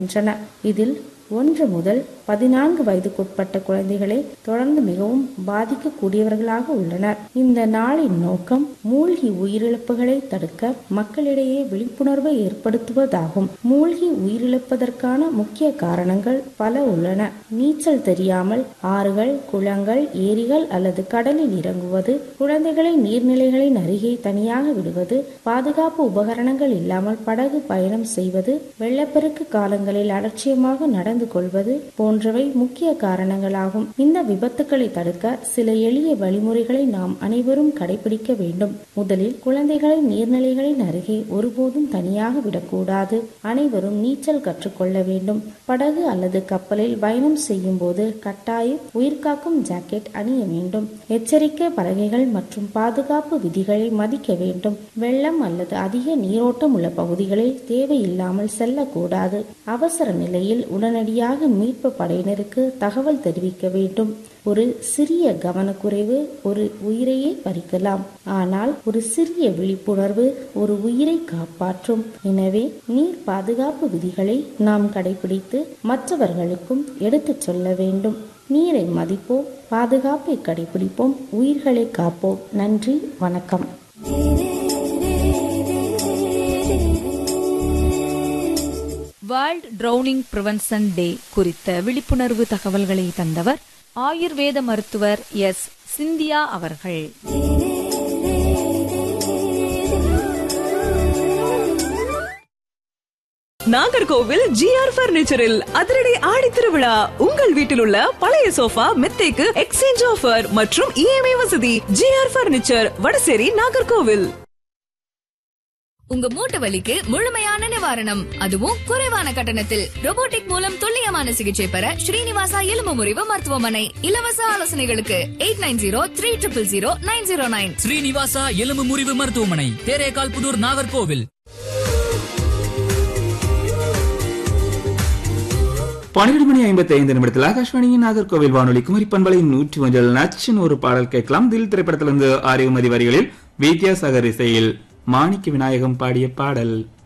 வருகின்றன இதில் ஒன்று முதல் பதினான்கு வயதுக்குட்பட்ட குழந்தைகளை தொடர்ந்து மிகவும் பாதிக்கக்கூடியவர்களாக உள்ளனர் இந்த நாளின் நோக்கம் மூழ்கி உயிரிழப்புகளை தடுக்க மக்களிடையே விழிப்புணர்வை ஏற்படுத்துவதாகும் மூழ்கி உயிரிழப்பதற்கான முக்கிய காரணங்கள் பல உள்ளன நீச்சல் தெரியாமல் ஆறுகள் குளங்கள் ஏரிகள் அல்லது கடலில் இறங்குவது குழந்தைகளை நீர்நிலைகளின் அருகே தனியாக விடுவது பாதுகாப்பு உபகரணங்கள் இல்லாமல் படகு பயணம் செய்வது வெள்ளப்பெருக்கு காலங்களில் அலட்சியமாக நடந்து கொள்வது போன்றவை முக்கிய காரணங்களாகும் இந்த விபத்துக்களை தடுக்க சில எளிய வழிமுறைகளை நாம் அனைவரும் கடைபிடிக்க வேண்டும் முதலில் குழந்தைகளை நீர்நிலைகளின் அருகே ஒருபோதும் தனியாக விடக்கூடாது அனைவரும் நீச்சல் கற்றுக்கொள்ள வேண்டும் படகு அல்லது கப்பலில் பயணம் செய்யும் போது கட்டாயம் உயிர்காக்கும் ஜாக்கெட் அணிய வேண்டும் எச்சரிக்கை பலகைகள் மற்றும் பாதுகாப்பு விதிகளை மதிக்க வேண்டும் வெள்ளம் அல்லது அதிக நீரோட்டம் உள்ள பகுதிகளில் தேவையில்லாமல் செல்லக்கூடாது அவசர நிலையில் உடனடியாக மீட்பு படையினருக்கு தகவல் தெரிவிக்க வேண்டும் ஒரு சிறிய கவனக்குறைவு ஒரு உயிரையே பறிக்கலாம் ஆனால் ஒரு சிறிய விழிப்புணர்வு ஒரு உயிரை காப்பாற்றும் எனவே நீர் பாதுகாப்பு விதிகளை நாம் கடைபிடித்து மற்றவர்களுக்கும் எடுத்துச் சொல்ல வேண்டும் நீரை மதிப்போம் பாதுகாப்பை கடைபிடிப்போம் உயிர்களை காப்போம் நன்றி வணக்கம் வேர்ல்ட் ட்ரௌனிங் பிரிவென்ஷன் டே குறித்த விழிப்புணர்வு தகவல்களை தந்தவர் ஆயுர்வேத மருத்துவர் எஸ் சிந்தியா அவர்கள் நாகர்கோவில் ஜிஆர் பர்னிச்சரில் அதிரடி ஆடி திருவிழா உங்கள் வீட்டில் உள்ள பழைய சோஃபா மெத்தைக்கு எக்ஸ்சேஞ்ச் ஆஃபர் மற்றும் இஎம்ஐ வசதி ஜிஆர் பர்னிச்சர் வடசேரி நாகர்கோவில் உங்க மூட்டு வலிக்கு முழுமையான நிவாரணம் அதுவும் குறைவான கட்டணத்தில் robotic மூலம் துல்லியமான சிகிச்சை பெற ஸ்ரீனிவாசா எலும்பு முறிவு மருத்துவமனை இலவச ஆலோசனைகளுக்கு eight nine zero three triple zero nine zero nine Srinivasa எலும்பு முறிவு மருத்துவமனை தேரேகால் புதூர் நாகர்கோவில் பன்னிரண்டு மணி ஐம்பத்தி ஐந்து நிமிடத்தில் ஆகாஷ்வாணியின் நாகர்கோவில் வானொலி குமரி பண்பலை நூற்றி ஒன்றில் நச்சின் ஒரு பாடல் கேட்கலாம் தில் திரைப்படத்திலிருந்து அறிவுமதி வரிகளில் வித்யாசாகர் இசையில் மாணிக்க விநாயகம் பாடிய பாடல்